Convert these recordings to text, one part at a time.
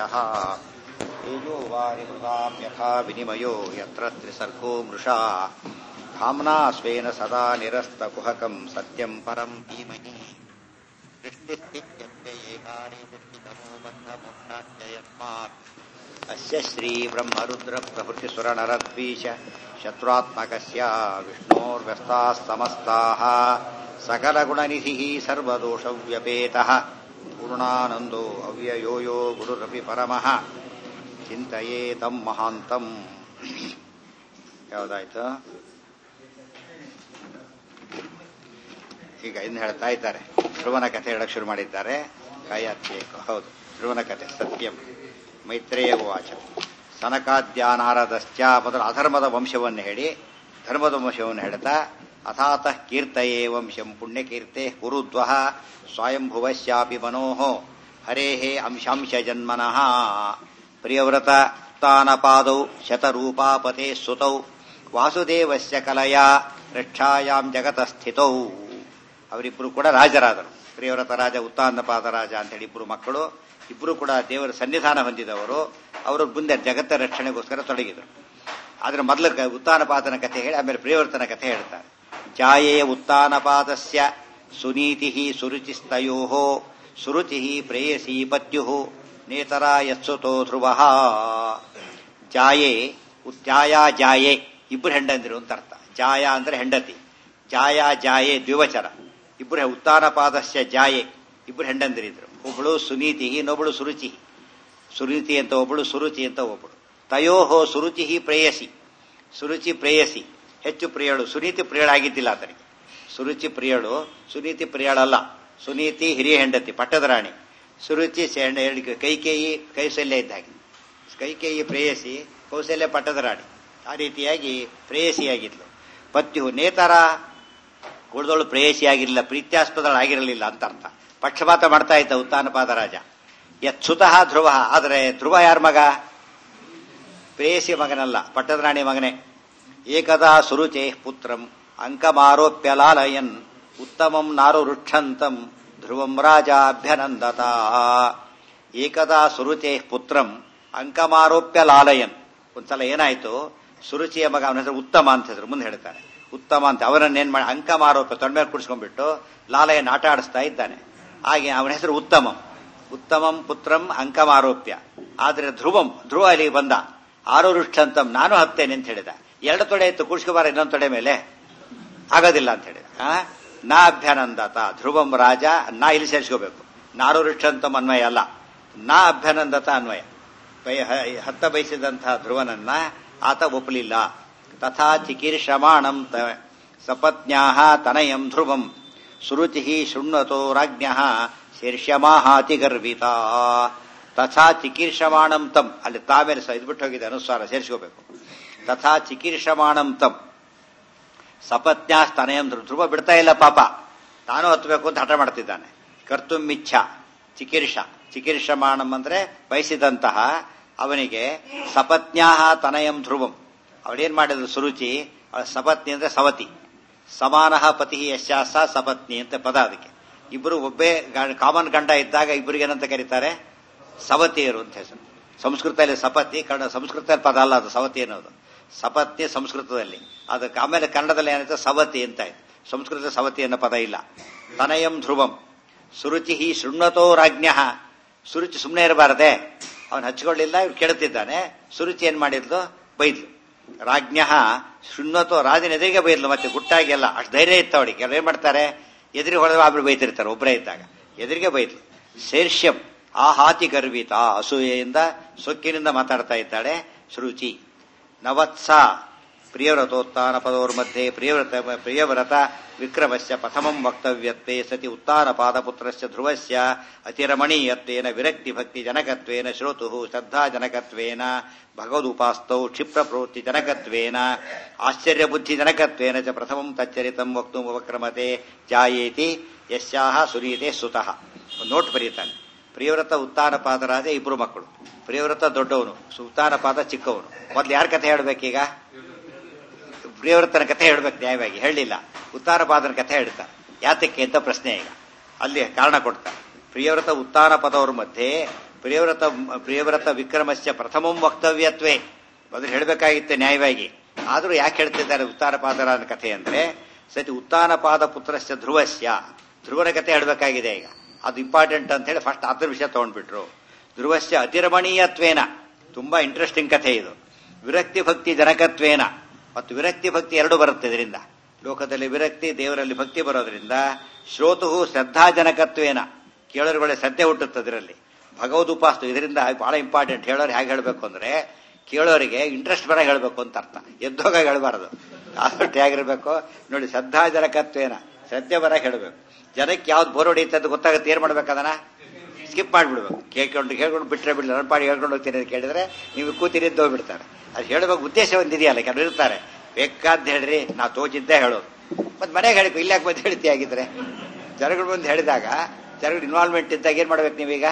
यः तेजो वारिमृतां यथा विनिमयो यत्र त्रिसर्गो मृषा धाम्ना स्वेन सदा निरस्तकुहकं सत्यं परं धीमहि दृष्टिस्थित्यप्ययेकानि दृष्टितमो बन्धमोक्षाच्ययस्मात् अस्य श्रीब्रह्मरुद्रप्रभृतिसुरनरद्वीष शत्रुआत्मकस्य विष्णोर्व्यस्ताः समस्ताः सकलगुणनिधिः सर्वदोषव्यपेतः पूर्णानन्दो अव्ययो यो गुरुरपि परमः ಚಿಂತೆಯೇ ತಂ ಮಹಾಂತಂ ಯಾವುದಾಯ್ತು ಈಗ ಇನ್ನು ಹೇಳ್ತಾ ಇದ್ದಾರೆ ಧ್ರುವನ ಕಥೆ ಹೇಳಕ್ ಶುರು ಮಾಡಿದ್ದಾರೆ ಕಾಯಾತ್ಯೇಕ ಹೌದು ಧ್ರುವನ ಕಥೆ ಸತ್ಯಂ ಮೈತ್ರೇಯ ವಾಚ ಸನಕಾದ್ಯಾನಾರದಶ್ಚ ಮೊದಲು ಅಧರ್ಮದ ವಂಶವನ್ನು ಹೇಳಿ ಧರ್ಮದ ವಂಶವನ್ನು ಹೇಳ್ತಾ ಅಥಾತಃ ಕೀರ್ತಯೇ ವಂಶಂ ಪುಣ್ಯಕೀರ್ತೆ ಕುರುದ್ವಃ ಸ್ವಯಂಭುವಶ್ಯಾಪಿ ಮನೋಃ ಹರೇಃ ಅಂಶಾಂಶ ಜನ್ಮನಃ ಪ್ರಿಯವ್ರತ ತಾನಪಾದೌ ಶತರೂಪಾಪತೆ ಸುತೌ ವಾಸುದೇವಸ್ಯ ಕಲಯ ರಕ್ಷಾಯಾಂ ಜಗತಸ್ಥಿತೌ ಅವರಿಬ್ಬರು ಕೂಡ ರಾಜರಾದರು ಪ್ರಿಯವ್ರತ ರಾಜ ಉತ್ತಾನಪಾದ ರಾಜ ಅಂತೇಳಿ ಇಬ್ಬರು ಮಕ್ಕಳು ಇಬ್ಬರು ಕೂಡ ದೇವರ ಸನ್ನಿಧಾನ ಹೊಂದಿದವರು ಅವರು ಮುಂದೆ ಜಗತ್ತ ರಕ್ಷಣೆಗೋಸ್ಕರ ತೊಡಗಿದರು ಆದ್ರೆ ಮೊದಲು ಉತ್ತಾನಪಾದನ ಕಥೆ ಹೇಳಿ ಆಮೇಲೆ ಪ್ರಿಯವ್ರತನ ಕಥೆ ಹೇಳ್ತಾರೆ ಜಾಯೇ ಉತ್ತಾನಪಾದಸ್ಯ ಸುನೀತಿ ಸುರುಚಿಸ್ತಯೋ ಸುರುಚಿ ಪ್ರೇಯಸಿ ಪತ್ಯು ನೇತರ ಯತ್ಸುತೋ ಧ್ರುವ ಜಾಯೇ ಜಾಯಾ ಜಾಯೇ ಇಬ್ಬರು ಹೆಂಡಂದಿರು ಅಂತ ಅರ್ಥ ಜಾಯ ಅಂದ್ರೆ ಹೆಂಡತಿ ಜಾಯಾ ಜಾಯೇ ದ್ವಿವಚನ ಇಬ್ಬರು ಉತ್ತಾನಪಾದಸ್ಯ ಜಾಯೆ ಇಬ್ಬರು ಹೆಂಡಂದಿರಿದ್ರು ಒಬ್ಬಳು ಸುನೀತಿ ಇನ್ನೊಬ್ಬಳು ಸುರುಚಿ ಸುನೀತಿ ಅಂತ ಒಬ್ಬಳು ಸುರುಚಿ ಅಂತ ಒಬ್ಬಳು ತಯೋಹೋ ಸುರುಚಿ ಪ್ರೇಯಸಿ ಸುರುಚಿ ಪ್ರೇಯಸಿ ಹೆಚ್ಚು ಪ್ರಿಯಳು ಸುನೀತಿ ಪ್ರಿಯಳಾಗಿದ್ದಿಲ್ಲ ಆತನಿಗೆ ಸುರುಚಿ ಪ್ರಿಯಳು ಸುನೀತಿ ಪ್ರಿಯಳಲ್ಲ ಸುನೀತಿ ಹಿರಿಯ ಹೆಂಡತಿ ಪಟ್ಟದ ರಾಣಿ ಸುರುಚಿ ಕೈಕೇಯಿ ಕೌಶಲ್ಯ ಇದ್ದಾಗೆ ಕೈಕೇಯಿ ಪ್ರೇಯಸಿ ಕೌಶಲ್ಯ ಪಟ್ಟದ ರಾಣಿ ಆ ರೀತಿಯಾಗಿ ಪ್ರೇಯಸಿಯಾಗಿದ್ಲು ಪತ್ಯು ನೇತರ ಉಳಿದವಳು ಪ್ರೇಯಸಿಯಾಗಿರಲಿಲ್ಲ ಪ್ರೀತ್ಯಾಸ್ಪದಳಾಗಿರಲಿಲ್ಲ ಅಂತ ಅರ್ಥ ಪಕ್ಷಪಾತ ಮಾಡ್ತಾ ಇದ್ದ ಉತ್ತಾನಪಾದ ರಾಜ ಯತ್ಸುತಃ ಧ್ರುವ ಆದರೆ ಧ್ರುವ ಯಾರ ಮಗ ಪ್ರೇಯಸಿ ಮಗನಲ್ಲ ಪಟ್ಟದ ರಾಣಿ ಮಗನೇ ಏಕದಾ ಸುರುಚೇ ಪುತ್ರಂ ಅಂಕಮಾರೋಪ್ಯ ಲಾಲಯನ್ ಉತ್ತಮಂ ನಾರು ರುಕ್ಷಂತಂ ಧ್ರುವಂ ರಾಜ ಅಭ್ಯನಂದತ ಏಕದಾ ಸುರುಚೇ ಪುತ್ರಂ ಅಂಕಮಾರೋಪ್ಯ ಲಾಲಯನ್ ಒಂದ್ಸಲ ಏನಾಯ್ತು ಸುರುಚಿಯ ಮಗ ಅವನ ಹೆಸರು ಉತ್ತಮ ಅಂತ ಹೆಸರು ಮುಂದೆ ಹೇಳ್ತಾರೆ ಉತ್ತಮ ಅಂತ ಅವರನ್ನೇನ್ ಮಾಡಿ ಅಂಕಮಾರೋಪ್ಯ ತೊಂಡ ಮೇಲೆ ಕುಡಿಸ್ಕೊಂಡ್ಬಿಟ್ಟು ಲಾಲಯನ್ ಆಟ ಆಡಿಸ್ತಾ ಇದ್ದಾನೆ ಹಾಗೆ ಅವನ ಹೆಸರು ಉತ್ತಮಂ ಉತ್ತಮಂ ಪುತ್ರಂ ಅಂಕಮಾರೋಪ್ಯ ಆದ್ರೆ ಧ್ರುವಂ ಧ್ರುವ ಅಲ್ಲಿ ಬಂದ ಆರು ರುಷ್ಟಂತಂ ನಾನು ಹತ್ತೇನೆ ಅಂತ ಹೇಳಿದ ಎರಡು ತೊಡೆ ಇತ್ತು ಕೂಡ್ಸ್ಕೊಬಾರ ಇನ್ನೊಂದು ತೊಡೆ ಮೇಲೆ ಆಗೋದಿಲ್ಲ ಅಂತ ಹೇಳಿದ ನಾ ಅಭ್ಯನಂದತ ಧ್ರುವಂ ರಾಜ ನಾ ಇಲ್ಲಿ ಸೇರಿಸ್ಕೋಬೇಕು ನಾರು ರುಷ್ಟಂತಂ ಅನ್ವಯ ಅಲ್ಲ ನಾ ಅಭ್ಯನಂದತ ಅನ್ವಯ ಹತ್ತ ಬಯಸಿದಂತಹ ಧ್ರುವನನ್ನ ಆತ ಒಪ್ಪಲಿಲ್ಲ ತಥಾ ಚಿಕೀರ್ಷಮಾಣಂ ಸಪತ್ನ್ಯಾ ತನಯಂ ಧ್ರುವಂ ಸುರುಚಿ ಶೃಣ್ವತೋ ರಾಜ್ಞ ಶೀರ್ಷ್ಯಮಾಹಾತಿ ಗರ್ವಿತ ತಥಾ ಚಿಕೀರ್ಷಮಾಣಂ ತಂ ಅಲ್ಲಿ ತಾಮೇಲೆ ಇದ್ಬಿಟ್ಟು ಹೋಗಿದೆ ಅನುಸ್ವಾರ ಸೇರಿಸ್ಕೋಬೇಕು ತಥಾ ಚಿಕೀರ್ಷಮಾಣಂ ತಂ ಸಪತ್ನ್ಯಾ ಸ್ತನಯಂ ಧ್ರುವ ಬಿಡ್ತಾ ಇಲ್ಲ ಪಾಪ ತಾನು ಹತ್ತಬೇಕು ಅಂತ ಹಠ ಮಾಡ್ತಿದ್ದಾನೆ ಕರ್ತುಮಿಚ್ಛ ಚಿಕೀರ್ಷ ಚಿಕೀರ್ಷಮಾಣಂ ಅಂದ್ರೆ ಬಯಸಿದಂತಹ ಅವನಿಗೆ ಸಪತ್ನ್ಯಾ ತನಯಂ ಧ್ರುವಂ ಅವಳೇನ್ ಮಾಡಿದ್ರು ಸುರುಚಿ ಅವಳ ಸಪತ್ನಿ ಅಂದ್ರೆ ಸವತಿ ಸಮಾನ ಪತಿ ಯಶಾಸ ಸಪತ್ನಿ ಅಂತ ಪದ ಅದಕ್ಕೆ ಇಬ್ಬರು ಒಬ್ಬೇ ಕಾಮನ್ ಗಂಡ ಇದ್ದಾಗ ಇಬ್ಬರಿಗೆ ಏನಂತ ಕರೀತಾರೆ ಸವತಿಯರು ಅಂತ ಹೆಸರು ಸಂಸ್ಕೃತದಲ್ಲಿ ಸಪತಿ ಕನ್ನಡ ಸಂಸ್ಕೃತ ಪದ ಅಲ್ಲ ಅದು ಸವತಿ ಅನ್ನೋದು ಸಪತ್ನಿ ಸಂಸ್ಕೃತದಲ್ಲಿ ಅದಕ್ಕೆ ಆಮೇಲೆ ಕನ್ನಡದಲ್ಲಿ ಏನಾಯ್ತು ಸವತಿ ಅಂತ ಆಯ್ತು ಸಂಸ್ಕೃತ ಸವತಿ ಅನ್ನೋ ಪದ ಇಲ್ಲ ತನಯಂ ಧ್ರುವಂ ಸುರುಚಿ ಶೃಣ್ವತೋ ರಾಜ್ಞ ಸುರುಚಿ ಸುಮ್ಮನೆ ಇರಬಾರದೆ ಅವನು ಹಚ್ಕೊಳ್ಳಿಲ್ಲ ಇವ್ರು ಕೆಡುತ್ತಿದ್ದಾನೆ ಸುರುಚಿ ಏನ್ ಮಾಡಿದ್ಲು ಬೈದ್ಲು ರಾಜ್ಞ ಶೃಣ್ವತೋ ರಾಜನ ಎದುರಿಗೆ ಬೈದ್ಲು ಮತ್ತೆ ಗುಟ್ಟಾಗಿ ಎಲ್ಲ ಅಷ್ಟು ಧೈರ್ಯ ಇತ್ತು ಅವಳಿಗೆ ಕೆಲವು ಏನ್ ಮಾಡ್ತಾರೆ ಎದುರಿಗೆ ಹೊಡೆದ್ರೆ ಆಮೇಲೆ ಬೈತಿರ್ತಾರೆ ಒಬ್ಬರೇ ಇದ್ದಾಗ ಎದುರಿಗೆ ಬೈದ್ಲು ಶೀರ್ಷ್ಯಂ ಆ ಹಾತಿ ಗರ್ವಿತ ಅಸೂಯೆಯಿಂದ ಸೊಕ್ಕಿನಿಂದ ಮಾತಾಡ್ತಾ ಇದ್ದಾಳೆ ಶೃಚಿ ನವತ್ಸ ಪ್ರಿಯವ್ರತೋತ್ಥಾನ ಪದೋರ್ ಮಧ್ಯೆ ಪ್ರಿಯವ್ರತ ಪ್ರಿಯವ್ರತ ವಿಕ್ರಮಸ್ಯ ಪ್ರಥಮಂ ವಕ್ತವ್ಯತ್ವೇ ಸತಿ ಉತ್ಥಾನ ಪಾದಪುತ್ರಸ್ಯ ಧ್ರುವಸ್ಯ ಅತಿರಮಣೀಯತ್ವೇನ ವಿರಕ್ತಿ ಭಕ್ತಿ ಜನಕತ್ವೇನ ಶ್ರೋತು ಶ್ರದ್ಧಾ ಜನಕತ್ವೇನ ಭಗವದುಪಾಸ್ತೌ ಕ್ಷಿಪ್ರ ಪ್ರವೃತ್ತಿ ಜನಕತ್ವೇನ ಆಶ್ಚರ್ಯ ಬುದ್ಧಿ ಜನಕತ್ವೇನ ಚ ಪ್ರಥಮಂ ತಚ್ಚರಿತಂ ವಕ್ತು ಉಪಕ್ರಮತೆ ಜಾಯೇತಿ ಯಶ್ಯಾಹ ಸುರೀತೆ ಸುತಃ ನೋಟ್ ಬರೀತಾನೆ ಪ್ರಿಯವ್ರತ ಉತ್ಥಾನ ಪಾದರಾಜ ಇಬ್ರು ಮಕ್ಕಳು ಪ್ರಿಯವ್ರತ ದೊಡ್ಡವನು ಉತ್ಥಾನ ಪಾದ ಚಿಕ್ಕವನು ಮೊದ್ಲು ಯಾರ ಕಥೆ ಹೇಳ್ಬೇಕೀಗ ಪ್ರಿಯವ್ರತನ ಕಥೆ ಹೇಳ್ಬೇಕು ನ್ಯಾಯವಾಗಿ ಹೇಳಲಿಲ್ಲ ಉತ್ತಾನ ಪಾದನ ಕಥೆ ಹೇಳ್ತಾರೆ ಯಾತಕ್ಕೆ ಅಂತ ಪ್ರಶ್ನೆ ಈಗ ಅಲ್ಲಿ ಕಾರಣ ಕೊಡ್ತಾರೆ ಪ್ರಿಯವ್ರತ ಉತ್ತಾನ ಪದವ್ರ ಮಧ್ಯೆ ಪ್ರಿಯವ್ರತ ಪ್ರಿಯವ್ರತ ವಿಕ್ರಮಸ್ಯ ಪ್ರಥಮಂ ವಕ್ತವ್ಯತ್ವೇ ಮೊದಲು ಹೇಳಬೇಕಾಗಿತ್ತೆ ನ್ಯಾಯವಾಗಿ ಆದರೂ ಯಾಕೆ ಹೇಳ್ತಿದ್ದಾರೆ ಉತ್ತಾನಪಾದರ ಅನ್ನೋ ಕಥೆ ಅಂದ್ರೆ ಸತಿ ಉತ್ತಾನಪಾದ ಪುತ್ರಸ್ಯ ಧ್ರುವಸ್ಯ ಧ್ರುವನ ಕಥೆ ಹೇಳಬೇಕಾಗಿದೆ ಈಗ ಅದು ಇಂಪಾರ್ಟೆಂಟ್ ಅಂತ ಹೇಳಿ ಫಸ್ಟ್ ಅದ್ರ ವಿಷಯ ತಗೊಂಡ್ಬಿಟ್ರು ಧ್ರುವಸ್ಯ ಅತಿರಮಣೀಯತ್ವೇನ ತುಂಬಾ ಇಂಟ್ರೆಸ್ಟಿಂಗ್ ಕಥೆ ಇದು ವಿರಕ್ತಿ ಭಕ್ತಿ ಜನಕತ್ವೇನ ಮತ್ತು ವಿರಕ್ತಿ ಭಕ್ತಿ ಎರಡು ಬರುತ್ತೆ ಇದರಿಂದ ಲೋಕದಲ್ಲಿ ವಿರಕ್ತಿ ದೇವರಲ್ಲಿ ಭಕ್ತಿ ಬರೋದ್ರಿಂದ ಶ್ರೋತು ಶ್ರದ್ಧಾಜನಕತ್ವೇನ ಕೇಳೋರುಗಳೇ ಶ್ರದ್ಧೆ ಹುಟ್ಟುತ್ತೆ ಅದರಲ್ಲಿ ಭಗವದುಪಾಸ್ತು ಇದರಿಂದ ಬಹಳ ಇಂಪಾರ್ಟೆಂಟ್ ಹೇಳೋರು ಹೇಗೆ ಹೇಳಬೇಕು ಅಂದ್ರೆ ಕೇಳೋರಿಗೆ ಇಂಟ್ರೆಸ್ಟ್ ಬರ ಹೇಳಬೇಕು ಅಂತ ಅರ್ಥ ಎದ್ದೋಗ ಹೇಳ್ಬಾರ್ದು ಆದಷ್ಟು ಹೇಗಿರ್ಬೇಕು ನೋಡಿ ಶ್ರದ್ಧಾಜನಕತ್ವೇನ ಶ್ರದ್ಧೆ ಬರ ಹೇಳಬೇಕು ಜನಕ್ಕೆ ಯಾವ್ದು ಬೋರ್ ಹೊಡೆಯುತ್ತೆ ಅಂತ ಗೊತ್ತಾಗುತ್ತೆ ಏನ್ ಮಾಡ್ಬೇಕು ಅದನ್ನ ಸ್ಕಿಪ್ ಮಾಡಿಬಿಡ್ಬೇಕು ಕೇಳ್ಕೊಂಡು ಕೇಳ್ಕೊಂಡು ಬಿಟ್ರೆ ಬಿಡಲಿ ನನ್ನ ಪಾಡಿ ಹೇಳ್ಕೊಂಡು ಹೋಗ್ತೀನಿ ಅಂತ ಕೇಳಿದ್ರೆ ನೀವು ಕೂತಿರಿ ಅಂತ ಹೋಗ್ಬಿಡ್ತಾರೆ ಅದು ಹೇಳಬೇಕು ಉದ್ದೇಶ ಒಂದಿದೆಯಲ್ಲ ಕೆಲವರು ಇರ್ತಾರೆ ಬೇಕಾದ್ ಹೇಳ್ರಿ ನಾ ತೋಚಿದ್ದೇ ಹೇಳೋದು ಮತ್ತೆ ಮನೆಗೆ ಹೇಳಬೇಕು ಇಲ್ಲಾಕ್ ಬಂದು ಹೇಳ್ತಿ ಆಗಿದ್ರೆ ಜನಗಳು ಬಂದು ಹೇಳಿದಾಗ ಜನಗಳು ಇನ್ವಾಲ್ವ್ಮೆಂಟ್ ಇದ್ದಾಗ ಏನ್ ಮಾಡ್ಬೇಕು ನೀವೀಗ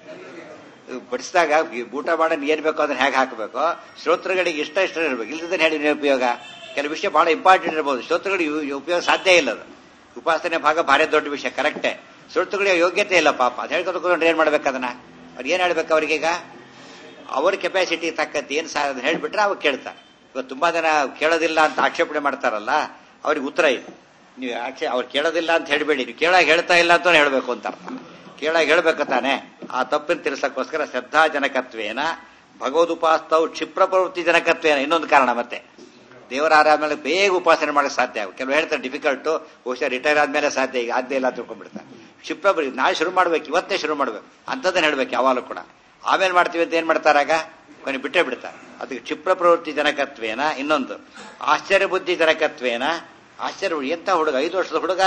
ಬಡಿಸಿದಾಗ ಊಟ ಮಾಡೋದು ಏನ್ ಬೇಕೋ ಅದನ್ನ ಹೇಗೆ ಹಾಕಬೇಕು ಶ್ರೋತೃಗಳಿಗೆ ಇಷ್ಟ ಇಷ್ಟ ಇರಬೇಕು ಇಲ್ಲದ್ರೆ ಹೇಳಿ ನೀವು ಉಪಯೋಗ ಕೆಲವು ವಿಷಯ ಬಹಳ ಇಂಪಾರ್ಟೆಂಟ್ ಇರಬಹುದು ಶ್ರೋತೃಗಳಿಗೆ ಇವು- ಉಪಯೋಗ ಸಾಧ್ಯ ಇಲ್ಲ ಅದು ಉಪಾಸನೆ ಭಾಗ ಭಾರಿ ದೊಡ್ಡ ವಿಷಯ ಕರೆಕ್ಟೇ ಶ್ರೋತೃಗಳಿಗೆ ಯೋಗ್ಯತೆ ಇಲ್ಲ ಪಾಪ ಅದು ಹೇಳ್ಕೊಂಡು ಕೂತ್ಕೊಂಡು ಏನ್ ಮಾಡ್ಬೇಕು ಅದನ್ನ ಅವ್ರು ಏನ್ ಹೇಳ್ಬೇಕು ಅವ್ರಿಗೀಗ ಅವ್ರ ಕೆಪಾಸಿಟಿ ತಕ್ಕಂತೆ ಏನ್ ಸಾ ಅದನ್ನ ಹೇಳ್ಬಿಟ್ರೆ ಅವಾಗ ಕೇಳ್ತಾರೆ ಇವತ್ತು ತುಂಬಾ ಜನ ಕೇಳೋದಿಲ್ಲ ಅಂತ ಆಕ್ಷೇಪಣೆ ಮಾಡ್ತಾರಲ್ಲ ಅವ್ರಿಗೆ ಉತ್ತರ ಇದೆ ನೀವು ಆಕ್ಷೇ ಅವ್ರು ಕೇಳೋದಿಲ್ಲ ಅಂತ ಹೇಳ್ಬೇಡಿ ನೀವು ಕೇಳಾಗ ಹೇಳ್ತಾ ಇಲ್ಲ ಅಂತ ಹೇಳ್ಬೇಕು ಅಂತ ಅರ್ಥ ಕೇಳಾಗ ಹೇಳ್ಬೇಕು ತಾನೆ ಆ ತಪ್ಪಿನ ತಿಳಿಸಕ್ಕೋಸ್ಕರ ಶ್ರದ್ಧಾಜನಕತ್ವೇನ ಭಗವದುಪಾಸ್ತವು ಕ್ಷಿಪ್ರ ಪ್ರವೃತ್ತಿ ಜನಕತ್ವೇನ ಇನ್ನೊಂದು ಕಾರಣ ಮತ್ತೆ ದೇವರ ಆರಾದ್ಮೇಲೆ ಬೇಗ ಉಪಾಸನೆ ಮಾಡಕ್ಕೆ ಸಾಧ್ಯ ಆಗುತ್ತೆ ಕೆಲವು ಹೇಳ್ತಾರೆ ಡಿಫಿಕಲ್ಟ್ ಬಹುಶಃ ರಿಟೈರ್ ಆದ್ಮೇಲೆ ಸಾಧ್ಯ ಈಗ ಆದ್ಯ ಇಲ್ಲ ತಿಳ್ಕೊಂಡ್ಬಿಡ್ತಾರೆ ಕ್ಷಿಪ್ರ ಬರೀ- ನಾಳೆ ಶುರು ಮಾಡ್ಬೇಕು ಇವತ್ತೇ ಶುರು ಮಾಡ್ಬೇಕು ಅಂಥದ್ದನ್ನ ಹೇಳ್ಬೇಕು ಯಾವಾಗಲೂ ಕೂಡ ಆಮೇಲೆ ಮಾಡ್ತೀವಿ ಅಂತ ಏನ್ ಮಾಡ್ತಾರಾಗ ಕೊನೆ ಬಿಟ್ಟೇ ಬಿಡ್ತಾರೆ ಅದಕ್ಕೆ ಕ್ಷಿಪ್ರ ಪ್ರವೃತ್ತಿ ಜನಕತ್ವೇನ ಇನ್ನೊಂದು ಆಶ್ಚರ್ಯ ಬುದ್ಧಿ ಜನಕತ್ವೇನ ಆಶ್ಚರ್ಯ ಎಂತ ಹುಡುಗ ಐದು ವರ್ಷದ ಹುಡುಗ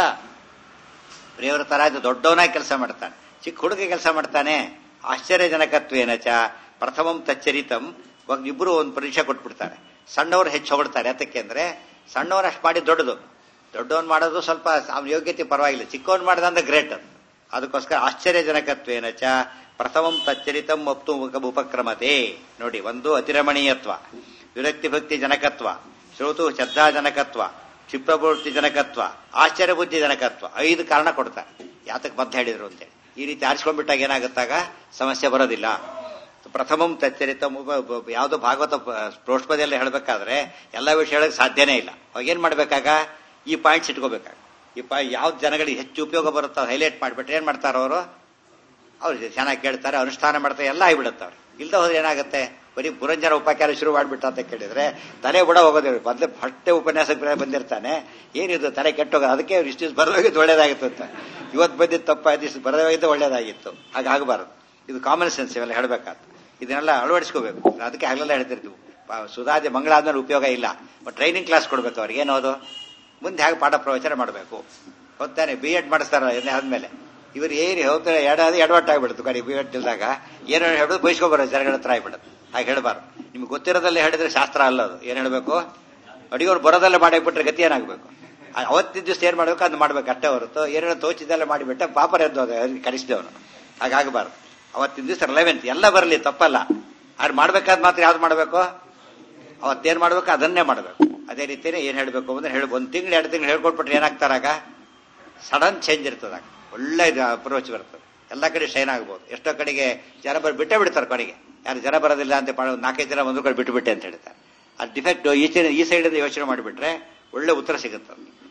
ಪ್ರಿಯವರ ತರ ಇದು ದೊಡ್ಡವನಾಗಿ ಕೆಲಸ ಮಾಡ್ತಾನೆ ಚಿಕ್ಕ ಹುಡುಗ ಕೆಲಸ ಮಾಡ್ತಾನೆ ಆಶ್ಚರ್ಯಜನಕತ್ವೇನ ಚ ಪ್ರಥಮಂ ತಚ್ಚರಿತಂ ಇವಾಗ ಇಬ್ರು ಒಂದು ಪರೀಕ್ಷೆ ಕೊಟ್ಬಿಡ್ತಾರೆ ಸಣ್ಣವ್ರು ಹೆಚ್ಚು ಹೊಗಡ್ತಾರೆ ಯಾತಕ್ಕೆ ಅಂದ್ರೆ ಸಣ್ಣವ್ರು ಅಷ್ಟು ಮಾಡಿ ದೊಡ್ಡದು ದೊಡ್ಡವನ್ ಮಾಡೋದು ಸ್ವಲ್ಪ ಅವ್ನ ಯೋಗ್ಯತೆ ಪರವಾಗಿಲ್ಲ ಚಿಕ್ಕವನ್ ಮಾಡಿದ ಅಂದ್ರೆ ಗ್ರೇಟ್ ಅದು ಅದಕ್ಕೋಸ್ಕರ ಆಶ್ಚರ್ಯಜನಕತ್ವೇನ ಚ ಪ್ರಥಮಂ ತಚ್ಚರಿತಂ ಒಪ್ತು ಉಪಕ್ರಮತೆ ನೋಡಿ ಒಂದು ಅತಿರಮಣೀಯತ್ವ ವಿರಕ್ತಿ ಭಕ್ತಿ ಜನಕತ್ವ ಶ್ರೋತು ಶ್ರದ್ಧಾಜನಕತ್ವ ಕ್ಷಿಪ್ರಪೂರ್ತಿ ಜನಕತ್ವ ಆಶ್ಚರ್ಯ ಬುದ್ಧಿ ಜನಕತ್ವ ಐದು ಕಾರಣ ಕೊಡ್ತಾರೆ ಯಾತಕ್ಕೆ ಮದ್ದು ಹೇಳಿದ್ರು ಅಂತೇಳಿ ಈ ರೀತಿ ಆರಿಸ್ಕೊಂಡ್ಬಿಟ್ಟಾಗ ಏನಾಗುತ್ತಾಗ ಸಮಸ್ಯೆ ಬರೋದಿಲ್ಲ ಪ್ರಥಮಂ ತಚ್ಚರಿತ ಯಾವುದೋ ಭಾಗವತ ಪ್ರೋಷ್ಪದಲ್ಲಿ ಹೇಳಬೇಕಾದ್ರೆ ಎಲ್ಲ ವಿಷಯ ಹೇಳಕ್ ಸಾಧ್ಯನೇ ಇಲ್ಲ ಅವಾಗ ಏನ್ ಮಾಡ್ಬೇಕಾಗ ಈ ಪಾಯಿಂಟ್ಸ್ ಇಟ್ಕೋಬೇಕಾಗ ಈ ಪಾ ಯಾವ್ದು ಜನಗಳಿಗೆ ಹೆಚ್ಚು ಉಪಯೋಗ ಬರುತ್ತೋ ಹೈಲೈಟ್ ಮಾಡಿಬಿಟ್ರೆ ಏನ್ ಮಾಡ್ತಾರ ಅವರು ಅವ್ರು ಚೆನ್ನಾಗಿ ಕೇಳ್ತಾರೆ ಅನುಷ್ಠಾನ ಮಾಡ್ತಾರೆ ಎಲ್ಲ ಆಗಿಬಿಡುತ್ತೆ ಅವ್ರು ಇಲ್ದ ಹೋದ್ರೆ ಏನಾಗುತ್ತೆ ಬರೀ ಪುರಂಜನ ಉಪಚಾರ ಶುರು ಮಾಡ್ಬಿಟ್ಟ ಅಂತ ಕೇಳಿದ್ರೆ ತಲೆ ಬುಡ ಹೋಗೋದಿಲ್ಲ ಮೊದಲೇ ಹೊಟ್ಟೆ ಉಪನ್ಯಾಸಕ್ಕೆ ಬಂದಿರ್ತಾನೆ ಏನಿದು ತಲೆ ಕೆಟ್ಟೋಗೋದು ಅದಕ್ಕೆ ಅವ್ರು ಇಷ್ಟು ಬರೋಗಿದ್ದು ಒಳ್ಳೇದಾಗಿತ್ತು ಅಂತ ಇವತ್ತು ಬಂದಿದ್ದು ತಪ್ಪಾಯ್ತು ಇಷ್ಟು ಬರೋದಾಗಿದ್ದು ಒಳ್ಳೇದಾಗಿತ್ತು ಹಾಗಾಗಬಾರದು ಇದು ಕಾಮನ್ ಸೆನ್ಸ್ ಇವೆಲ್ಲ ಹೇಳ್ಬೇಕಾದ ಇದನ್ನೆಲ್ಲ ಅಳವಡಿಸ್ಕೋಬೇಕು ಅದಕ್ಕೆ ಹಗಲೆಲ್ಲ ಹೇಳ್ತಿರ್ತೀವಿ ಪ- ಸುಧಾದಿ ಮಂಗಳ ಆದ್ಮೇಲೆ ಉಪಯೋಗ ಇಲ್ಲ ಟ್ರೈನಿಂಗ್ ಕ್ಲಾಸ್ ಕೊಡ್ಬೇಕು ಅವ್ರಿಗೆ ಏನೋದು ಮುಂದೆ ಹೇಗೆ ಪಾಠ ಪ್ರವಚನ ಮಾಡಬೇಕು ಹೊತ್ತಾನೆ ಬಿ ಎಡ್ ಮಾಡಿಸ್ತಾರಲ್ಲ ಎಣ್ಣೆ ಆದ್ಮೇಲೆ ಇವ್ರು ಏನು ಹೋಗ್ತಾರೆ ಎಡಾದ ಎಡವಟ್ಟು ಆಗ್ಬಿಡುತ್ತೆ ಕಡೆ ಬಿ ಎಡ್ ಇಲ್ದಾಗ ಏನೋ ಹೇಳೋದು ಬಯಸ್ಕೊಬಾರ ಜನಗಳ ಹತ್ರ ಆಗ್ಬಿಡುತ್ತೆ ಹಾಗೆ ಹೇಳ್ಬಾರ್ದು ನಿಮ್ಗೆ ಗೊತ್ತಿರೋದಲ್ಲೇ ಹೇಳಿದ್ರೆ ಶಾಸ್ತ್ರ ಅಲ್ಲ ಅದು ಏನ್ ಹೇಳ್ಬೇಕು ಅಡಿಗೆವ್ರು ಬರೋದಲ್ಲೇ ಮಾಡಿಬಿಟ್ರೆ ಗತಿ ಏನಾಗಬೇಕು ಅವತ್ತಿನ ದಿವಸ ಏನ್ ಮಾಡ್ಬೇಕು ಅದು ಮಾಡ್ಬೇಕು ಅಷ್ಟೇ ಹೊರತು ಏನೇನೋ ತೋಚಿದ್ದೆಲ್ಲ ಮಾಡಿಬಿಟ್ಟ ಪಾಪರ ಎದ್ದು ಕಲಿಸಿದವನು ಹಾಗಾಗಬಾರ್ದು ಅವತ್ತಿನ ದಿವಸ ರಿಲೆವೆಂಟ್ ಎಲ್ಲ ಬರಲಿ ತಪ್ಪಲ್ಲ ಆದ್ರೆ ಮಾಡ್ಬೇಕಾದ್ ಮಾತ್ರ ಯಾವ್ದು ಮಾಡಬೇಕು ಅವತ್ತೇನ್ ಮಾಡ್ಬೇಕು ಅದನ್ನೇ ಮಾಡಬೇಕು ಅದೇ ರೀತಿನೇ ಏನ್ ಹೇಳ್ಬೇಕು ಅಂದ್ರೆ ಹೇಳಿ ಒಂದ್ ತಿಂಗಳು ಎರಡು ತಿಂಗಳು ಹೇಳ್ಕೊಟ್ಬಿಟ್ರೆ ಏನಾಗ್ತಾರಾಗ ಸಡನ್ ಚೇಂಜ್ ಇರ್ತದಾಗ ಒಳ್ಳೆ ಅಪ್ರೋಚ್ ಬರ್ತದೆ ಎಲ್ಲ ಕಡೆ ಶೈನ್ ಆಗ್ಬೋದು ಎಷ್ಟೋ ಕಡೆಗೆ ಜನ ಬರ್ ಬಿಟ್ಟೇ ಬಿಡ್ತಾರೆ ಕೊನೆಗೆ ಯಾರು ಜನ ಬರೋದಿಲ್ಲ ಅಂತ ಪಾಡ- ನಾಲ್ಕೈದು ಜನ ಒಂದು ಕಡೆ ಬಿಟ್ಟು ಬಿಟ್ಟೆ ಅಂತ ಹೇಳ್ತಾರೆ ಅದು ಡಿಫೆಕ್ಟ್ ಈ ಸೈಡ್ ಈ ಸೈಡ್ ಯೋಚನೆ ಮಾಡಿಬಿಟ್ರೆ ಒಳ್ಳೆ ಉತ್ತರ ಸಿಗುತ್ತೆ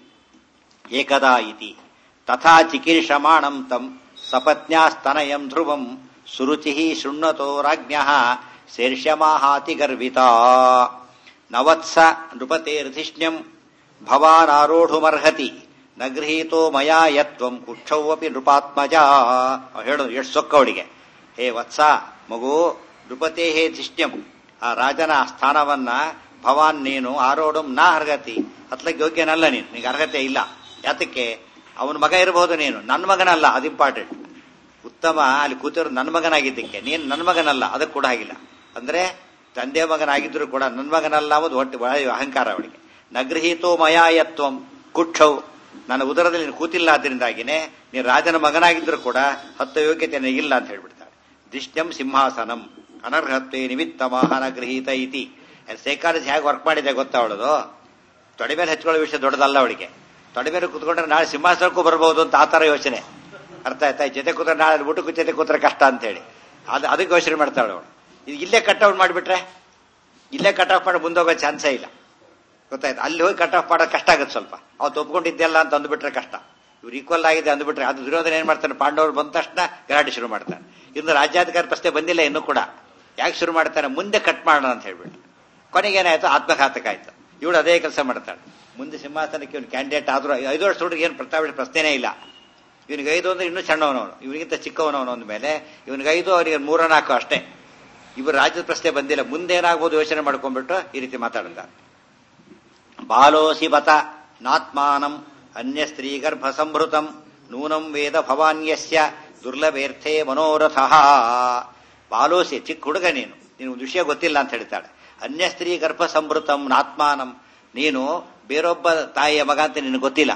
ಏಕದಾ ಇತಿ ತಥಾ ಚಿಕೀರ್ಷಮಾಣಂ ತಂ ಸಪತ್ನ್ಯಾಸ್ತನಯಂ ಧ್ರುವಂ ಸುರುಚಿ ಶೃಣ್ವತೋ ರಾಜ್ಞ ಶೀರ್ಷ್ಯಮಾಹಾತಿ ಗರ್ವಿತಾ ನವತ್ಸ ನೃಪತೇರ್ಧಿಷ್ಣ್ಯಂ ಭವಾನಾರೋಢುಮರ್ಹತಿ ನ ಗೃಹೀತೋ ಮಯಾ ಯತ್ವಂ ಕುಕ್ಷೌವಪಿ ನೃಪಾತ್ಮಜ ಹೇಳೋದು ಎಷ್ಟು ಸೊಕ್ಕ ಅವಳಿಗೆ ಹೇ ವತ್ಸ ಮಗು ನೃಪತೇ ಹೇ ಧಿಷ್ಣ್ಯಂ ಆ ರಾಜನ ಸ್ಥಾನವನ್ನ ಭವಾನ್ ನೀನು ಆರೋಢಂ ನಾ ಅರ್ಹತಿ ಹತ್ಲಕ್ಕೆ ಯೋಗ್ಯನಲ್ಲ ನೀನು ನಿನಗೆ ಅರ್ಹತೆ ಇಲ್ಲ ಯಾತಕ್ಕೆ ಅವನ ಮಗ ಇರಬಹುದು ನೀನು ನನ್ನ ಮಗನಲ್ಲ ಅದು ಇಂಪಾರ್ಟೆಂಟ್ ಉತ್ತಮ ಅಲ್ಲಿ ಕೂತಿರೋ ನನ್ನ ಮಗನಾಗಿದ್ದಕ್ಕೆ ನೀನು ನನ್ನ ಮಗನಲ್ಲ ಅದಕ್ಕೆ ಕೂಡ ಆಗಿಲ್ಲ ಅಂದ್ರೆ ತಂದೆ ಮಗನಾಗಿದ್ರು ಕೂಡ ನನ್ನ ಮಗನಲ್ಲ ಅನ್ನೋದು ಹೊಟ್ಟೆ ಬಹಳ ಅಹಂಕಾರ ಅವಳಿಗೆ ನಗೃಹೀತೋ ಮಯಾಯತ್ವಂ ಕುಕ್ಷೌ ನನ್ನ ಉದರದಲ್ಲಿ ನೀನು ಕೂತಿಲ್ಲ ಆದ್ರಿಂದಾಗಿನೇ ನೀನು ರಾಜನ ಮಗನಾಗಿದ್ರು ಕೂಡ ಹತ್ತ ಯೋಗ್ಯತೆ ಇಲ್ಲ ಅಂತ ಹೇಳ್ಬಿಡ್ತಾಳೆ ದಿಷ್ಟ್ಯಂ ಸಿಂಹಾಸನಂ ಅನರ್ಹತ್ವೇ ನಿಮಿತ್ತ ಮಹಾನ ಗೃಹೀತ ಇತಿ ಸೈಕಾಲಜಿ ಹೇಗೆ ವರ್ಕ್ ಮಾಡಿದೆ ಗೊತ್ತಾ ಅವಳದು ತೊಡೆ ಮೇಲೆ ಹಚ್ಕೊಳ್ಳೋ ವಿಷಯ ದೊಡ್ಡದಲ್ಲ ಅವಳಿಗೆ ತೊಡೆ ಮೇಲೆ ಕುತ್ಕೊಂಡ್ರೆ ನಾಳೆ ಸಿಂಹಾಸನಕ್ಕೂ ಬರ್ಬೋದು ಅಂತ ಆ ತರ ಯೋಚನೆ ಅರ್ಥ ಆಯ್ತಾ ಜೊತೆ ಕೂತ್ರೆ ನಾಳೆ ಊಟಕ್ಕೂ ಜೊತೆ ಕೂತ್ರೆ ಕಷ್ಟ ಅಂತ ಹೇಳಿ ಅದು ಅದಕ್ಕೆ ಯೋಚನೆ ಮಾಡ್ತಾಳೆ ಅವಳು ಇದು ಇಲ್ಲೇ ಕಟ್ ಔಟ್ ಮಾಡಿಬಿಟ್ರೆ ಇಲ್ಲೇ ಕಟ್ ಆಫ್ ಮಾಡಿ ಮುಂದೋಗೋ ಚಾನ್ಸೇ ಇಲ್ಲ ಗೊತ್ತಾಯ್ತು ಅಲ್ಲಿ ಹೋಗಿ ಕಟ್ ಆಫ್ ಮಾಡೋದು ಕಷ್ಟ ಆಗುತ್ತೆ ಸ್ವಲ್ಪ ಅವತ್ತು ಒಪ್ಕೊಂಡಿದ್ದೆಲ್ಲ ಅಂತ ಅಂದ್ಬಿಟ್ರೆ ಕಷ್ಟ ಇವ್ರು ಈಕ್ವಲ್ ಆಗಿದೆ ಅಂದ್ಬಿಟ್ರೆ ಅದು ದುರ್ಯೋಧನ ಏನ್ ಮಾಡ್ತಾನೆ ಪಾಂಡವರು ಬಂದ ತಕ್ಷಣ ಗಲಾಟೆ ಶುರು ಮಾಡ್ತಾನೆ ಇನ್ನು ರಾಜ್ಯಾಧಿಕಾರ ಪ್ರಶ್ನೆ ಬಂದಿಲ್ಲ ಇನ್ನೂ ಕೂಡ ಯಾಕೆ ಶುರು ಮಾಡ್ತಾನೆ ಮುಂದೆ ಕಟ್ ಮಾಡೋಣ ಅಂತ ಹೇಳ್ಬಿಟ್ಟು ಕೊನೆಗೆ ಏನಾಯ್ತು ಆತ್ಮಘಾತಕ ಆಯ್ತು ಇವಳು ಅದೇ ಕೆಲಸ ಮಾಡ್ತಾಳೆ ಮುಂದೆ ಸಿಂಹಾಸನಕ್ಕೆ ಇವನು ಕ್ಯಾಂಡಿಡೇಟ್ ಆದ್ರೂ ಐದು ವರ್ಷ ಹುಡುಗ ಏನು ಪ್ರತಾಪ ಪ್ರಶ್ನೆನೇ ಇಲ್ಲ ಇವನಿಗೆ ಐದು ಅಂದ್ರೆ ಇನ್ನೂ ಸಣ್ಣವನವನು ಇವನಿಗಿಂತ ಚಿಕ್ಕವನವನು ಅಂದ ಮೇಲೆ ಇವನಿಗೆ ಐದು ಅವರಿಗೆ ಮೂರ ನಾಲ್ಕು ಅಷ್ಟೇ ಇವರು ರಾಜ್ಯದ ಪ್ರಶ್ನೆ ಬಂದಿಲ್ಲ ಮುಂದೇನಾಗ್ಬೋದು ಯೋಚನೆ ಮಾಡ್ಕೊಂಡ್ಬಿಟ್ಟು ಈ ರೀತಿ ಮಾತಾಡಿದ್ದಾರೆ ಬಾಲೋಸಿ ಬತ ನಾತ್ಮಾನಂ ಅನ್ಯ ಸ್ತ್ರೀ ಗರ್ಭ ಸಂಭೃತಂ ನೂನಂ ವೇದ ಭವಾನ್ಯಸ್ಯ ದುರ್ಲಭೇರ್ಥೇ ಮನೋರಥ ಬಾಲೋಸಿ ಚಿಕ್ಕ ಹುಡುಗ ನೀನು ನೀನು ಒಂದು ವಿಷಯ ಗೊತ್ತಿಲ್ಲ ಅಂತ ಹೇಳ್ತಾಳೆ ಅನ್ಯ ಸ್ತ್ರೀ ಗರ್ಭ ಸಂಭೃತಂ ನಾತ್ಮಾನಂ ನೀನು ಬೇರೊಬ್ಬ ತಾಯಿಯ ಮಗ ಅಂತ ನಿನಗೆ ಗೊತ್ತಿಲ್ಲ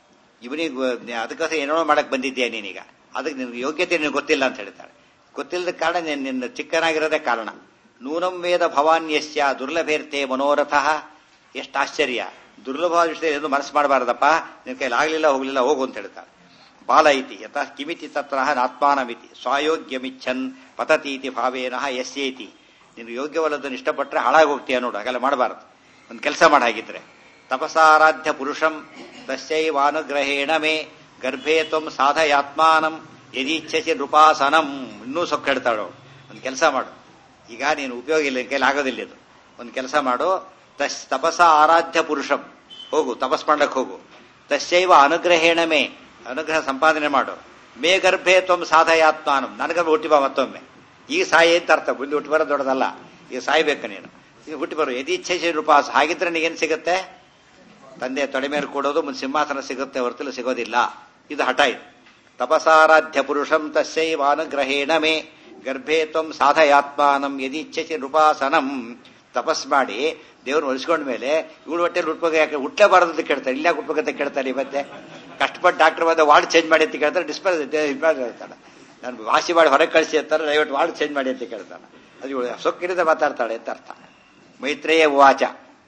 ಇವನಿಗೆ ಅದಕ್ಕೋಸ್ಕರ ಏನೋ ಮಾಡಕ್ ಬಂದಿದ್ದೀಯ ನೀನೀಗ ಅದಕ್ಕೆ ನಿನಗೆ ಯೋಗ್ಯತೆ ನಿನಗೆ ಗೊತ್ತಿಲ್ಲ ಅಂತ ಹೇಳ್ತಾಳೆ ಗೊತ್ತಿಲ್ಲದ ಕಾರಣ ನೀನ್- ನಿನ್ನ ಚಿಕ್ಕನಾಗಿರೋದೇ ಕಾರಣ ನೂನಂ ವೇದ ಭವಾನ್ಯಸ್ಯ ದುರ್ಲಭೇರ್ತೆ ಮನೋರಥ ಎಷ್ಟು ಆಶ್ಚರ್ಯ ದುರ್ಲಭ ವಿಷಯ ಎಂದು ಮನಸ್ಸು ಮಾಡಬಾರ್ದಪ್ಪ ನಿನ್ನ ಕೈಲಿ ಆಗ್ಲಿಲ್ಲ ಹೋಗ್ಲಿಲ್ಲ ಹೋಗು ಅಂತ ಹೇಳ್ತಾಳೆ ಬಾಲ ಇತಿ ಯತಃ ಕಿಮಿತಿ ತತ್ರ ನಾತ್ಮಾನಮಿತಿ ಸ್ವಾಯೋಗ್ಯಮಿಚ್ಛನ್ ಪತತೀತಿ ಭಾವೇನ ಯಸ್ಯೇತಿ ನೀನು ಯೋಗ್ಯವಲ್ಲದನ್ನು ಇಷ್ಟಪಟ್ಟರೆ ಹಾಳಾಗಿ ಹೋಗ್ತೀಯ ನೋಡು ಹಾಗೆಲ್ಲ ಮಾಡಬಾರದು ಒಂದು ಕೆಲಸ ಮಾಡ ಹಾಗಿದ್ರೆ ತಪಸಾರಾಧ್ಯ ಪುರುಷಂ ತಸ್ಯೈವಾನುಗ್ರಹೇಣ ಮೇ ಗರ್ಭೇ ತ್ವಂ ಸಾಧಯಾತ್ಮಾನಂ ಯದೀಚ್ಛಸಿ ನೃಪಾಸನಂ ಇನ್ನೂ ಸೊಕ್ಕ ಹೇಳ್ತಾಳು ಒಂದು ಕೆಲಸ ಮಾಡು ಈಗ ನೀನು ಉಪಯೋಗ ಇಲ್ಲ ನಿನ್ ಕೈಲಿ ಆಗೋದಿಲ್ಲ ಇದು ಒಂದು ಕೆಲಸ ಮಾಡು ತಸ್ ತಪಸ ಆರಾಧ್ಯ ಪುರುಷಂ ಹೋಗು ತಪಸ್ ಮಾಡ್ಲಕ್ಕೆ ಹೋಗು ತಸ್ಯೈವ ಅನುಗ್ರಹೇಣ ಮೇ ಅನುಗ್ರಹ ಸಂಪಾದನೆ ಮಾಡು ಮೇ ಗರ್ಭೇ ತ್ವಂ ಸಾಧಯಾತ್ಮಾನಂ ನನಗೆ ಹುಟ್ಟಿ ಬಾ ಮತ್ತೊಮ್ಮೆ ಈಗ ಸಾಯಿ ಅಂತ ಅರ್ಥ ಮುಂದೆ ಹುಟ್ಟಿ ಬರೋದು ದೊಡ್ಡದಲ್ಲ ಈಗ ಸಾಯ್ಬೇಕು ನೀನು ಈಗ ಹುಟ್ಟಿ ಬರು ಯದೀಚ್ಛೆ ರೂಪಾಸ ಹಾಗಿದ್ರೆ ನೀಗೇನು ಸಿಗುತ್ತೆ ತಂದೆ ತೊಡೆ ಮೇಲೆ ಕೊಡೋದು ಮುಂದೆ ಸಿಂಹಾಸನ ಸಿಗುತ್ತೆ ಹೊರತಲು ಸಿಗೋದಿಲ್ಲ ಇದು ಹಠ ಇದು ತಪಸಾರಾಧ್ಯ ಪುರುಷಂ ತಸ್ಯೈವಾನುಗ್ರಹೇಣ ಮೇ ಗರ್ಭೇ ತ್ವಂ ಸಾಧಯಾತ್ಮಾನಂ ಯದಿಚ್ಛಸಿ ನೃಪಾಸನಂ ತಪಸ್ ಮಾಡಿ ದೇವ್ರನ್ನ ಒಲಿಸ್ಕೊಂಡ ಮೇಲೆ ಇವಳು ಹೊಟ್ಟೆ ಹುಟ್ಬೇಕು ಯಾಕೆ ಹುಟ್ಟಲೇಬಾರದು ಅಂತ ಕೇಳ್ತಾರೆ ಇಲ್ಲ ಹುಟ್ಬೇಕಂತ ಕೇಳ್ತಾರೆ ಮತ್ತೆ ಕಷ್ಟಪಟ್ಟು ಡಾಕ್ಟರ್ ಬಂದ ವಾರ್ಡ್ ಚೇಂಜ್ ಮಾಡಿ ಅಂತ ಕೇಳ್ತಾರೆ ಡಿಸ್ಪಲ್ ಹೇಳ್ತಾಳೆ ನಾನು ವಾಸಿ ಮಾಡಿ ಹೊರಗೆ ಕಳಿಸಿ ಅಂತಾರೆ ದಯವಿಟ್ಟು ವಾರ್ಡ್ ಚೇಂಜ್ ಮಾಡಿ ಅಂತ ಕೇಳ್ತಾನೆ ಅದು ಇವಳು ಸೊಕ್ಕಿನಿಂದ ಮಾತಾಡ್ತಾಳೆ ಅಂತ ಅರ್ಥ ಮೈತ್ರೇಯ ವಾಚ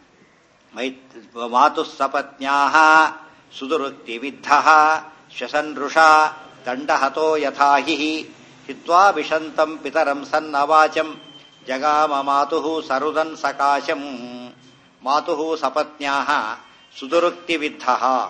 ಮೈತ್ ಮಾತು ಸಪತ್ನ್ಯಾ ಸುದುರುಕ್ತಿ ವಿದ್ಧ ಶ್ವಸನ್ಋಷಾ ದಂಡಹತೋ ಯಥಾ ಹಿ ಹಿತ್ವಾ ವಿಶಂತಂ ಪಿತರಂ ಸನ್ನವಾಚಂ ಜಗಾಮ ಮಾತು ಸರುದನ್ ಸಕಾಶಂ ಮಾತು ಸಪತ್ನ್ಯಾ ಸುದುರುಕ್ತಿ ವಿದ್ಧ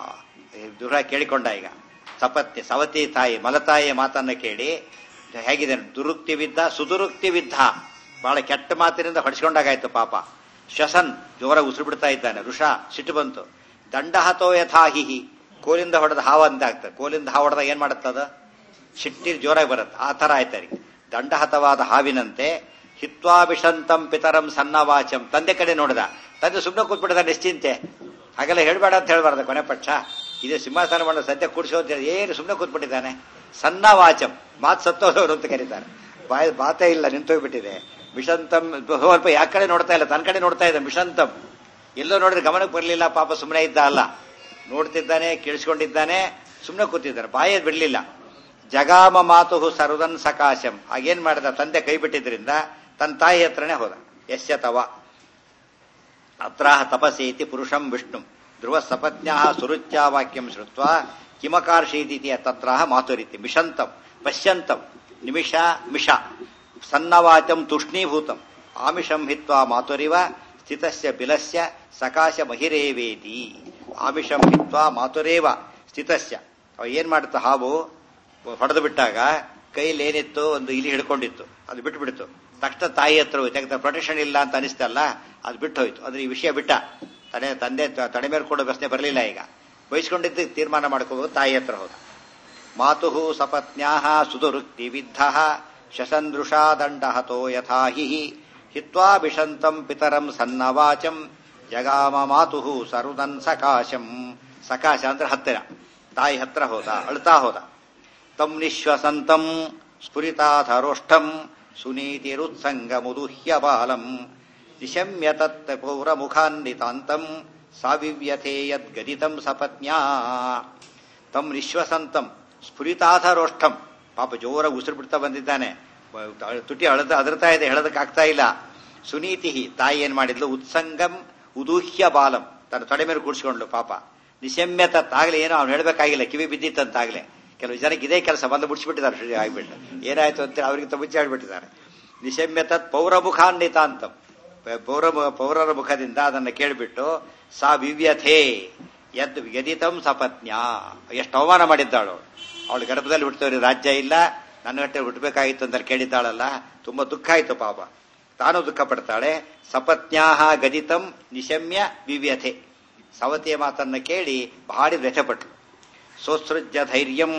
ದೂರ ಕೇಳಿಕೊಂಡ ಈಗ ಸಪತ್ನಿ ಸವತಿ ತಾಯಿ ಮಲತಾಯಿಯ ಮಾತನ್ನ ಕೇಳಿ ಹೇಗಿದೆ ದುರುಕ್ತಿ ವಿದ್ದ ಸುದುರುಕ್ತಿ ವಿದ್ಧ ಬಹಳ ಕೆಟ್ಟ ಮಾತಿನಿಂದ ಹೊಡಿಸ್ಕೊಂಡಾಗಾಯ್ತು ಪಾಪ ಶ್ವಸನ್ ಜೋರ ಉಸಿರು ಬಿಡ್ತಾ ಇದ್ದಾನೆ ಋಷ ಸಿಟ್ಟು ಬಂತು ದಂಡಹತೋ ಯಥಾಹಿಹಿ ಕೋಲಿಂದ ಹೊಡೆದ ಹಾವ ಅಂತ ಆಗ್ತದೆ ಕೋಲಿಂದ ಹಾವು ಹೊಡೆದಾಗ ಏನ್ ಮಾಡುತ್ತದ ಸಿಟ್ಟಿ ಜೋರಾಗಿ ಬರುತ್ತೆ ಆ ತರ ಆಯ್ತಾರೆ ದಂಡಹತವಾದ ಹಾವಿನಂತೆ ಹಿತ್ವಾಭಿಷಂತಂ ಪಿತರಂ ಸನ್ನವಾಚಂ ತಂದೆ ಕಡೆ ನೋಡಿದ ತಂದೆ ಸುಮ್ಮನೆ ಕೂತ್ಬಿಟ್ಟದ ನಿಶ್ಚಿಂತೆ ಹಾಗೆಲ್ಲ ಹೇಳ್ಬೇಡ ಅಂತ ಹೇಳ್ಬಾರ್ದ ಕೊನೆ ಪಕ್ಷ ಇದು ಸಿಂಹಾಸನ ಮಾಡೋ ಸದ್ಯ ಕೂಡಿಸೋ ಅಂತ ಹೇಳಿ ಏನು ಸುಮ್ಮನೆ ಕೂತ್ಬಿಟ್ಟಿದ್ದಾನೆ ಸನ್ನವಾಚಂ ಮಾತು ಸತ್ತೋದವರು ಅಂತ ಕರೀತಾರೆ ಬಾಯ್ ಮಾತೇ ಇಲ್ಲ ನಿಂತೋಗ್ಬಿಟ್ಟಿದೆ ಮಿಷಂತಂ ಸ್ವಲ್ಪ ಯಾ ಕಡೆ ನೋಡ್ತಾ ಇಲ್ಲ ತನ್ನ ಕಡೆ ನೋಡ್ತಾ ಇದ್ದ ಮಿಷಂತಂ ಎಲ್ಲೋ ನೋಡಿದ್ರೆ ಗಮನಕ್ಕೆ ಬರಲಿಲ್ಲ ಪಾಪ ಸುಮ್ಮನೆ ಇದ್ದ ಅಲ್ಲ ನೋಡ್ತಿದ್ದಾನೆ ಕೇಳಿಸ್ಕೊಂಡಿದ್ದಾನೆ ಸುಮ್ಮನೆ ಕೂತಿದ್ದಾನೆ ಬಾಯೇ ಬಿಡ್ಲಿಲ್ಲ ಜಗಾಮ ಮಾತು ಸರ್ವದನ್ ಸಕಾಶಂ ಆಗೇನ್ ಮಾಡಿದ ತಂದೆ ಕೈ ಬಿಟ್ಟಿದ್ರಿಂದ ತನ್ನ ತಾಯಿ ಹತ್ರನೇ ಹೋದ ಯಶ್ಯ ತವ ಅತ್ರಾಹ ತಪಸೇತಿ ಪುರುಷಂ ವಿಷ್ಣು ಧ್ರುವ ಸಪತ್ನ್ಯಾ ಸುರುಚ್ಯಾ ವಾಕ್ಯಂ ಶ್ರುತ್ವ ಕಿಮಕಾರ್ಷೀತಿ ತತ್ರಾಹ ಮಾತುರೀತಿ ಮಿಷಂತಂ ಪಶ್ಯಂತಂ ನಿಮಿಷ ಮಿಷ ಸನ್ನವಾಚಂ ತೂಷ್ಣೀಭೂತಂ ಆಮಿಷಂ ಹಿತ್ವಾ ಮಾತುರಿವ ಸ್ಥಿತಸ್ಯ ಬಿಲಸ್ಯ ಸಕಾಶ ಮಹಿರೇವೇತಿ ಆಮಿಷಂ ಹಿತ್ವಾ ಮಾತುರೇವ ಸ್ಥಿತಸ್ಯ ಅವ ಏನ್ ಮಾಡುತ್ತ ಹಾವು ಹೊಡೆದು ಬಿಟ್ಟಾಗ ಕೈಲಿ ಏನಿತ್ತು ಒಂದು ಇಲಿ ಹಿಡ್ಕೊಂಡಿತ್ತು ಅದು ಬಿಟ್ಟು ಬಿಡ್ತು ತಕ್ಷಣ ತಾಯಿ ಹತ್ರ ಹೋಯ್ತು ಯಾಕಂದ್ರೆ ಪ್ರೊಟೆಕ್ಷನ್ ಇಲ್ಲ ಅಂತ ಅನಿಸ್ತಲ್ಲ ಅದು ಬಿಟ್ಟು ಹೋಯ್ತು ಅಂದ್ರೆ ಈ ವಿಷಯ ಬಿಟ್ಟ ತಡೆ ತಂದೆ ತಡೆ ಮೇಲೆ ಕೊಡೋ ಪ್ರಶ್ನೆ ಬರಲಿಲ್ಲ ಈಗ ಬಯಸ್ಕೊಂಡಿದ್ದು ತೀರ್ಮಾನ ಮಾಡ್ಕೋಬಹುದು ತಾಯಿ ಹತ್ರ ಹೋದ ಮಾತು ಸಪತ್ನ್ಯಾ ಸುದುರುಕ್ತಿ ವಿದ್ಧ ಶಸಂದೃಷಾ ದಂಡಹತೋ ಯಥಾ ಹಿ ಹಿತ್ವಾ ವಿಷಂತಂ ಪಿತರಂ ಸನ್ನವಾಚಂ ಜಗಾಮ ಮಾತು ಸರುದನ್ ಸಕಾಶಂ ಸಕಾಶ ಅಂದ್ರೆ ಹತ್ತಿರ ತಾಯಿ ಹತ್ರ ಹೋದ ಅಳ್ತಾ ಹೋದ ತಂ ನಿಶ್ವಸಂತಂ ಸ್ಫುರಿತಾಧರೋಷ್ಠಂ ಸುನೀತಿರುತ್ಸಂಗಮುದುಹ್ಯ ಬಾಲಂ ನಿಶಮ್ಯ ತತ್ ಪೌರಮುಖಾನ್ವಿತಾಂತಂ ಸಾವಿವ್ಯಥೇ ಯದ್ಗದಿತಂ ಸಪತ್ನ್ಯಾ ತಂ ನಿಶ್ವಸಂತಂ ಸ್ಫುರಿತಾಧರೋಷ್ಠಂ ಪಾಪ ಜೋರ ಉಸಿರು ಬಿಡ್ತಾ ಬಂದಿದ್ದಾನೆ ತುಟಿ ಅಳದ ಅದರ್ತಾ ಇದೆ ಹೇಳೋದಕ್ಕಾಗ್ತಾ ಇಲ್ಲ ಸುನೀತಿ ತಾಯಿ ಏನ್ ಮಾಡಿದ್ಲು ಉತ್ಸಂಗಂ ಉದೂಹ್ಯ ಬಾಲಂ ತನ್ನ ತೊಡೆ ಮೇಲೆ ಕೂಡಿಸ್ಕೊಂಡ್ಲು ಪಾಪ ನಿಶಮ್ಯತ ಆಗ್ಲೇ ಏನೋ ಅವ್ನು ಹೇಳ್ಬೇಕಾಗಿಲ್ಲ ಕಿವಿ ಬಿದ್ದಿತ್ತಂತಾಗ್ಲೆ ಕೆಲವು ಜನಕ್ಕೆ ಇದೇ ಕೆಲಸ ಬಂದು ಮುಡಿಸ್ಬಿಟ್ಟಿದ್ದಾರೆ ಶುರು ಆಗಿಬಿಟ್ಟು ಏನಾಯ್ತು ಅಂತ ಅವರಿಗಿಂತ ಮುಂಚೆ ಹೇಳ್ಬಿಟ್ಟಿದ್ದಾರೆ ನಿಶಮ್ಯ ತತ್ ಪೌರಮುಖಾನ್ವಿತ ಅಂತ ಪೌರ ಪೌರರ ಮುಖದಿಂದ ಅದನ್ನು ಕೇಳಿಬಿಟ್ಟು ಸಾ ವಿವ್ಯಥೆ ಯದ್ ವ್ಯದಿತಂ ಸಪತ್ನ್ಯ ಎಷ್ಟು ಅವಮಾನ ಮಾಡಿದ್ದಾಳು ಅವಳು ಗರ್ಭದಲ್ಲಿ ಹುಟ್ಟಿದವ್ರಿಗೆ ರಾಜ್ಯ ಇಲ್ಲ ನನ್ನ ಗಟ್ಟೆ ಹುಟ್ಟಬೇಕಾಗಿತ್ತು ಅಂತ ಕೇಳಿದ್ದಾಳಲ್ಲ ತುಂಬಾ ದುಃಖ ಆಯ್ತು ಪಾಪ ತಾನು ದುಃಖ ಪಡ್ತಾಳೆ ಸಪತ್ನ್ಯಾಹ ಗದಿತಂ ನಿಶಮ್ಯ ವಿವ್ಯಥೆ ಸವತಿಯ ಮಾತನ್ನ ಕೇಳಿ ಭಾರಿ ವ್ಯಥೆಪಟ್ರು ಸೋತ್ಸೃಜ್ಯ ಧೈರ್ಯಂ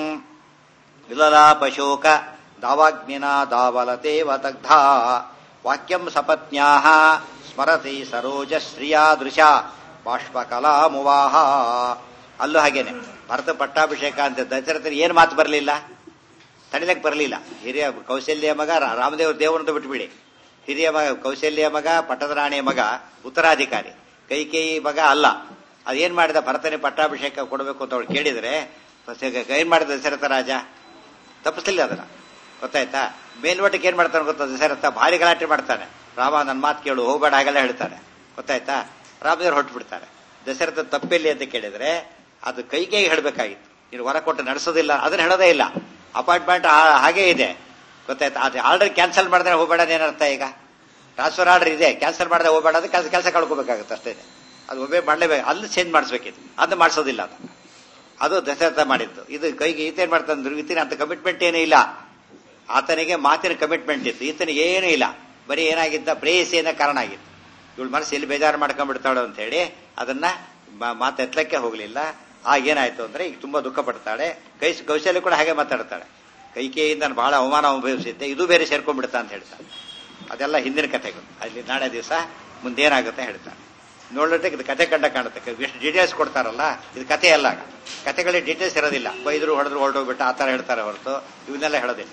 ವಿಲಲಾಪಶೋಕ ದಾವಾಗ್ನಿನ ದಾವಲತೇವ ದಗ್ಧ ವಾಕ್ಯಂ ಸಪತ್ನ್ಯಾಹ ಸ್ಮರತಿ ಸರೋಜ ಶ್ರಿಯಾ ದೃಶ ಬಾಷ್ಪಕಲಾಮುವಾಹ ಅಲ್ಲೂ ಹಾಗೇನೆ ಭರತ ಪಟ್ಟಾಭಿಷೇಕ ಅಂತ ದಶರಥನ ಏನು ಮಾತು ಬರಲಿಲ್ಲ ತಡಿಲಕ್ಕೆ ಬರಲಿಲ್ಲ ಹಿರಿಯ ಕೌಶಲ್ಯ ಮಗ ರಾ- ರಾಮದೇವ ದೇವರಂತ ಬಿಟ್ಬಿಡಿ ಹಿರಿಯ ಮಗ ಕೌಶಲ್ಯ ಮಗ ಪಟ್ಟದ ರಾಣಿಯ ಮಗ ಉತ್ತರಾಧಿಕಾರಿ ಕೈಕೇಯಿ ಮಗ ಅಲ್ಲ ಅದೇನ್ ಮಾಡಿದ ಭರತನೇ ಪಟ್ಟಾಭಿಷೇಕ ಕೊಡಬೇಕು ಅಂತ ಅವಳು ಕೇಳಿದ್ರೆ ಏನ್ ಮಾಡಿದ ದಶರಥ ರಾಜ ತಪ್ಪಿಸಲಿಲ್ಲ ಅದನ್ನ ಗೊತ್ತಾಯ್ತಾ ಮೇಲ್ಮಟ್ಟಕ್ಕೆ ಏನ್ ಮಾಡ್ತಾನೆ ಗೊತ್ತಾ ದಶರಥ ಭಾರಿ ಗಲಾಟೆ ಮಾಡ್ತಾನೆ ರಾಮ ನನ್ನ ಮಾತು ಕೇಳು ಹೋಗ್ಬೇಡ ಹಾಗೆಲ್ಲ ಹೇಳ್ತಾನೆ ಗೊತ್ತಾಯ್ತಾ ರಾಮದೇವ್ರು ಹೊಟ್ಟು ಬಿಡ್ತಾರೆ ದಶರಥ ತಪ್ಪೆಲ್ಲಿ ಅಂತ ಕೇಳಿದ್ರೆ ಅದು ಕೈಕೇಯಿ ಹೇಳಬೇಕಾಗಿತ್ತು ನೀನು ಹೊರ ಕೊಟ್ಟು ನಡೆಸೋದಿಲ್ಲ ಅದನ್ನ ಹೇಳೋದೇ ಇಲ್ಲ ಅಪಾಯಿಂಟ್ಮೆಂಟ್ ಹಾಗೇ ಇದೆ ಗೊತ್ತಾಯ್ತಾ ಅದು ಆರ್ಡರ್ ಕ್ಯಾನ್ಸಲ್ ಮಾಡಿದ್ರೆ ಹೋಗ್ಬೇಡ ಏನರ್ಥ ಈಗ ಟ್ರಾನ್ಸ್ಫರ್ ಆರ್ಡರ್ ಇದೆ ಕ್ಯಾನ್ಸಲ್ ಮಾಡಿದ್ರೆ ಹೋಗ್ಬೇಡ ಅದು ಕೆಲಸ ಕೆಲಸ ಕಳ್ಕೋಬೇಕಾಗುತ್ತೆ ಅಷ್ಟೇ ಅದು ಒಬ್ಬೇ ಮಾಡಲೇಬೇಕು ಅಲ್ಲಿ ಚೇಂಜ್ ಮಾಡಿಸ್ಬೇಕಿತ್ತು ಅದು ಮಾಡಿಸೋದಿಲ್ಲ ಅದು ಅದು ದಶರಥ ಮಾಡಿದ್ದು ಇದು ಕೈಗೆ ಈತೇನ್ ಮಾಡ್ತಾನೆ ಈತನ ಅಂತ ಕಮಿಟ್ಮೆಂಟ್ ಏನೂ ಇಲ್ಲ ಆತನಿಗೆ ಮಾತಿನ ಕಮಿಟ್ಮೆಂಟ್ ಇತ್ತು ಈತನಿಗೆ ಏನೂ ಇಲ್ಲ ಬರೀ ಏನಾಗಿದ್ದ ಪ್ರೇಯಸಿನ ಕಾರಣ ಆಗಿತ್ತು ಇವಳು ಮನಸ್ಸು ಎಲ್ಲಿ ಬೇಜಾರು ಮಾಡ್ಕೊಂಡ್ಬಿಡ್ತಾಳು ಅಂತ ಹೇಳಿ ಅದನ್ನ ಮ- ಮಾತು ಎತ್ತಲಕ್ಕೆ ಹೋಗ್ಲಿಲ್ಲ ಆಗೇನಾಯ್ತು ಅಂದ್ರೆ ಈಗ ತುಂಬಾ ದುಃಖ ಪಡ್ತಾಳೆ ಕೈ ಕೌಶಲ್ಯ ಕೂಡ ಹಾಗೆ ಮಾತಾಡ್ತಾಳೆ ಕೈಕೇಯಿಂದ ನಾನು ಬಹಳ ಅವಮಾನ ಅನುಭವಿಸಿದ್ದೆ ಇದು ಬೇರೆ ಸೇರ್ಕೊಂಡ್ಬಿಡ್ತಾ ಅಂತ ಹೇಳ್ತಾನೆ ಅದೆಲ್ಲ ಹಿಂದಿನ ಕಥೆಗಳು ಅಲ್ಲಿ ನಾಳೆ ದಿವಸ ಮುಂದೇನಾಗುತ್ತೆ ಹೇಳ್ತಾನೆ ನೋಡಿದ್ರೆ ಇದು ಕತೆ ಕಂಡ ಕಾಣುತ್ತೆ ಎಷ್ಟು ಡೀಟೇಲ್ಸ್ ಕೊಡ್ತಾರಲ್ಲ ಇದು ಕಥೆ ಅಲ್ಲ ಕಥೆಗಳಿಗೆ ಡೀಟೇಲ್ಸ್ ಇರೋದಿಲ್ಲ ಬೈದ್ರು ಹೊಡೆದ್ರು ಹೊರಟೋಗ್ಬಿಟ್ಟು ಆ ಥರ ಹೇಳ್ತಾರೆ ಹೊರತು ಇವನ್ನೆಲ್ಲ ಹೇಳೋದಿಲ್ಲ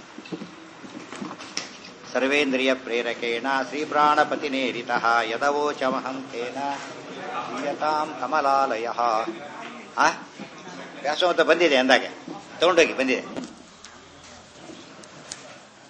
ಸರ್ವೇಂದ್ರಿಯ ಪ್ರೇರಕೇಣ ಶ್ರೀಪ್ರಾಣಪತಿನೇರಿತ ಯದವೋಚಮಹಂತೇನ ಪ್ರಿಯತಾಂ ಕಮಲಾಲಯ ಆ ವ್ಯಾಸವಂತ ಬಂದಿದೆ ಅಂದಾಗೆ ತಗೊಂಡೋಗಿ ಬಂದಿದೆ